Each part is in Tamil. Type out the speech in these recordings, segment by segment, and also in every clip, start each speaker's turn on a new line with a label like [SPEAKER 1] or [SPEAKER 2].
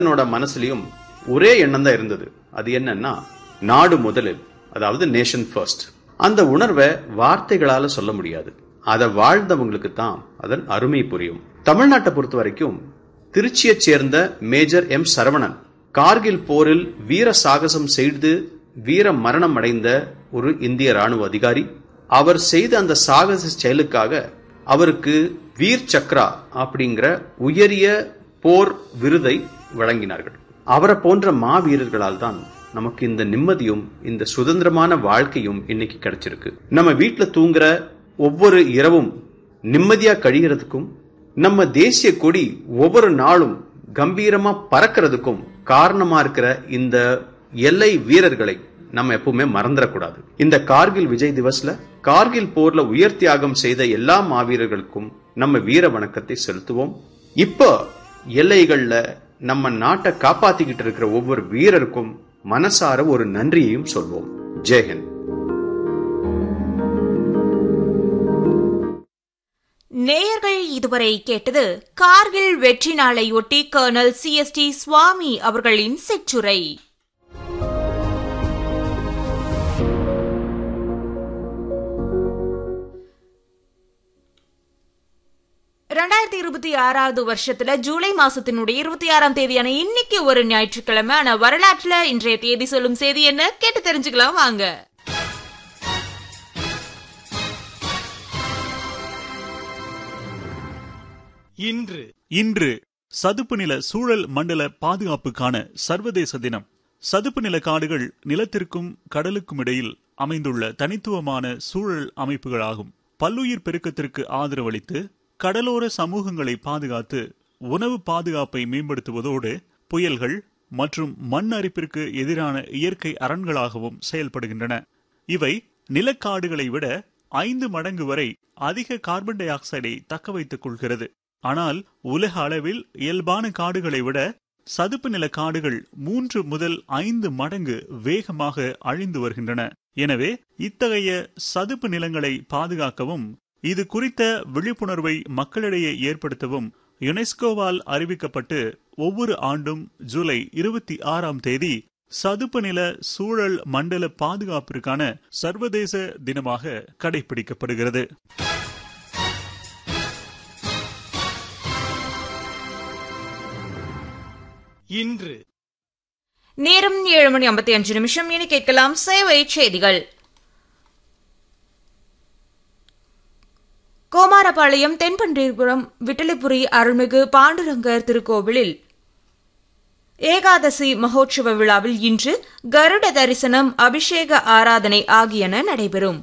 [SPEAKER 1] என்னோட மனசுலயும் ஒரே எண்ணம் தான் இருந்தது அது என்னன்னா நாடு முதலில் அதாவது நேஷன் ஃபர்ஸ்ட் அந்த உணர்வை வார்த்தைகளால சொல்ல முடியாது அதை வாழ்ந்தவங்களுக்கு தான் அதன் அருமை புரியும் தமிழ்நாட்டை பொறுத்த வரைக்கும் திருச்சியைச் சேர்ந்த மேஜர் எம் சரவணன் கார்கில் போரில் வீர சாகசம் செய்து வீர மரணம் அடைந்த ஒரு இந்திய ராணுவ அதிகாரி அவர் செய்த அந்த சாகச செயலுக்காக அவருக்கு வீர் சக்ரா அப்படிங்கிற உயரிய போர் விருதை வழங்கினார்கள் அவரை போன்ற மாவீரர்களால் தான் நமக்கு இந்த நிம்மதியும் இந்த சுதந்திரமான வாழ்க்கையும் இன்னைக்கு கிடைச்சிருக்கு நம்ம வீட்டுல தூங்குற ஒவ்வொரு இரவும் நிம்மதியா கழிகிறதுக்கும் நம்ம தேசிய கொடி ஒவ்வொரு நாளும் கம்பீரமா பறக்கிறதுக்கும் காரணமா இருக்கிற இந்த எல்லை வீரர்களை நம்ம எப்பவுமே மறந்துடக்கூடாது இந்த கார்கில் விஜய் திவஸ்ல கார்கில் போர்ல உயர் தியாகம் செய்த எல்லா மாவீரர்களுக்கும் நம்ம வீர வணக்கத்தை செலுத்துவோம் இப்போ எல்லைகள்ல நம்ம நாட்டை காப்பாத்திக்கிட்டு இருக்கிற ஒவ்வொரு வீரருக்கும் மனசார ஒரு நன்றியையும் சொல்வோம் ஜெயஹிந்த்
[SPEAKER 2] நேயர்கள் இதுவரை கேட்டது கார்கில் வெற்றி நாளையொட்டி colonel C S T Swamy அவர்களின் சிற்றுரை ரெண்டாயிரத்தி இருபத்தி ஆறாவது வருஷத்துல ஜூலை மாசத்தினுடைய இருபத்தி ஆறாம் தேதியான இன்னைக்கு ஒரு ஞாயிற்றுக்கிழமை ஆனா வரலாற்றுல இன்றைய தேதி சொல்லும் செய்தி என்ன கேட்டு தெரிஞ்சுக்கலாம் வாங்க
[SPEAKER 3] இன்று
[SPEAKER 4] இன்று சதுப்பு நில சூழல் மண்டல பாதுகாப்புக்கான சர்வதேச தினம் சதுப்பு நில காடுகள் நிலத்திற்கும் கடலுக்கும் இடையில் அமைந்துள்ள தனித்துவமான சூழல் அமைப்புகளாகும் பல்லுயிர் பெருக்கத்திற்கு ஆதரவளித்து கடலோர சமூகங்களை பாதுகாத்து உணவு பாதுகாப்பை மேம்படுத்துவதோடு புயல்கள் மற்றும் மண் அரிப்பிற்கு எதிரான இயற்கை அரண்களாகவும் செயல்படுகின்றன இவை நிலக்காடுகளை விட ஐந்து மடங்கு வரை அதிக கார்பன் டை ஆக்சைடை தக்க வைத்துக் கொள்கிறது ஆனால் உலக அளவில் இயல்பான காடுகளை விட சதுப்பு நில காடுகள் மூன்று முதல் ஐந்து மடங்கு வேகமாக அழிந்து வருகின்றன எனவே இத்தகைய சதுப்பு நிலங்களை பாதுகாக்கவும் இது குறித்த விழிப்புணர்வை மக்களிடையே ஏற்படுத்தவும் யுனெஸ்கோவால் அறிவிக்கப்பட்டு ஒவ்வொரு ஆண்டும் ஜூலை இருபத்தி ஆறாம் தேதி சதுப்பு நில சூழல் மண்டல பாதுகாப்பிற்கான சர்வதேச தினமாக கடைபிடிக்கப்படுகிறது
[SPEAKER 3] இன்று
[SPEAKER 2] நேரம் ஏழு மணி ஐம்பத்தி அஞ்சு நிமிஷம் இனி கேட்கலாம் சேவை செய்திகள் கோமாரபாளையம் தென்பன்றிபுரம் விட்டலிபுரி அருள்மிகு பாண்டுரங்கர் திருக்கோவிலில் ஏகாதசி மகோற்சவ விழாவில் இன்று கருட தரிசனம் அபிஷேக ஆராதனை ஆகியன நடைபெறும்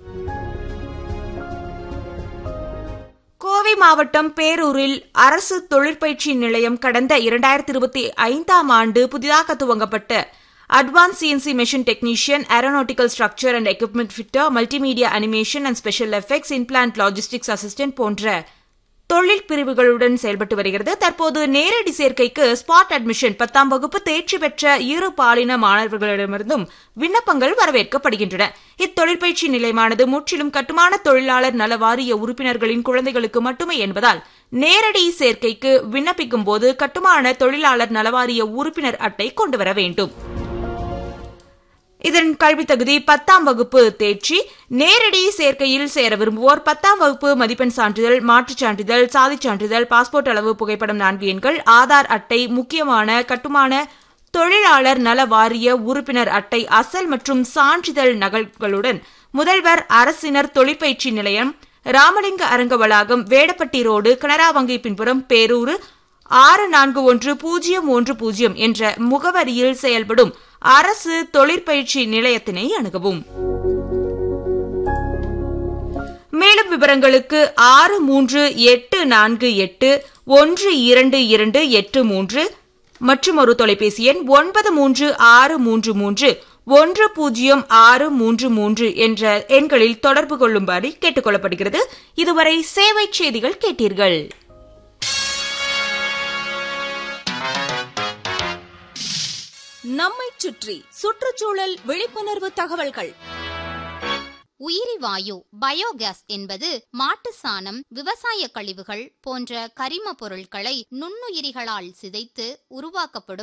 [SPEAKER 2] கோவை மாவட்டம் பேரூரில் அரசு தொழிற்பயிற்சி நிலையம் கடந்த இரண்டாயிரத்தி இருபத்தி ஐந்தாம் ஆண்டு புதிதாக துவங்கப்பட்ட advance CNC machine technician aeronautical structure and equipment fitter multimedia animation and special effects inplant logistics assistant போன்ற தொழில் பிரிவுகளுடன் செயல்பட்டு வருகிறது தற்போது நேரடி சேர்க்கைக்கு ஸ்பாட் அட்மிஷன் பத்தாம் வகுப்பு தேர்ச்சி பெற்ற இரு பாலின மாணவர்களிடமிருந்தும் விண்ணப்பங்கள் வரவேற்கப்படுகின்றன இத்தொழிற்பயிற்சி நிலையமானது முற்றிலும் கட்டுமான தொழிலாளர் நல வாரிய உறுப்பினர்களின் குழந்தைகளுக்கு மட்டுமே என்பதால் நேரடி சேர்க்கைக்கு விண்ணப்பிக்கும் போது கட்டுமான தொழிலாளர் நலவாரிய உறுப்பினர் அட்டை கொண்டுவர வேண்டும் இதன் கல்வி தகுதி பத்தாம் வகுப்பு தேர்ச்சி நேரடி சேர்க்கையில் சேர விரும்புவோர் பத்தாம் வகுப்பு மதிப்பெண் சான்றிதழ் மாற்றுச் சான்றிதழ் சாதிச் சான்றிதழ் பாஸ்போர்ட் அளவு புகைப்படம் நான்கு எண்கள் ஆதார் அட்டை முக்கியமான கட்டுமான தொழிலாளர் நல வாரிய உறுப்பினர் அட்டை அசல் மற்றும் சான்றிதழ் நகல்களுடன் முதல்வர் அரசினர் தொழிற்பயிற்சி நிலையம் ராமலிங்க அரங்க வளாகம் வேடப்பட்டி ரோடு கனரா வங்கி பின்புறம் பேரூர் ஆறு நான்கு ஒன்று பூஜ்ஜியம் ஒன்று பூஜ்ஜியம் என்ற முகவரியில் செயல்படும் அரசு தொழிற்பயிற்சி நிலையத்தினை அணுகவும் மேலும் விவரங்களுக்கு ஆறு மூன்று எட்டு நான்கு எட்டு ஒன்று இரண்டு இரண்டு எட்டு மூன்று மற்றும் ஒரு தொலைபேசி எண் ஒன்பது மூன்று ஆறு மூன்று மூன்று ஒன்று பூஜ்ஜியம் ஆறு மூன்று மூன்று என்ற எண்களில் தொடர்பு கொள்ளும்படி கேட்டுக் கொள்ளப்படுகிறது இதுவரை சேவை செய்திகள் கேட்டீர்கள்
[SPEAKER 5] நம்மைச் சுற்றி சுற்றுச்சூழல் விழிப்புணர்வு தகவல்கள் உயிரி வாயு பயோகேஸ் என்பது மாட்டு சாணம் விவசாய கழிவுகள் போன்ற கரிம பொருட்களை நுண்ணுயிரிகளால் சிதைத்து உருவாக்கப்படும்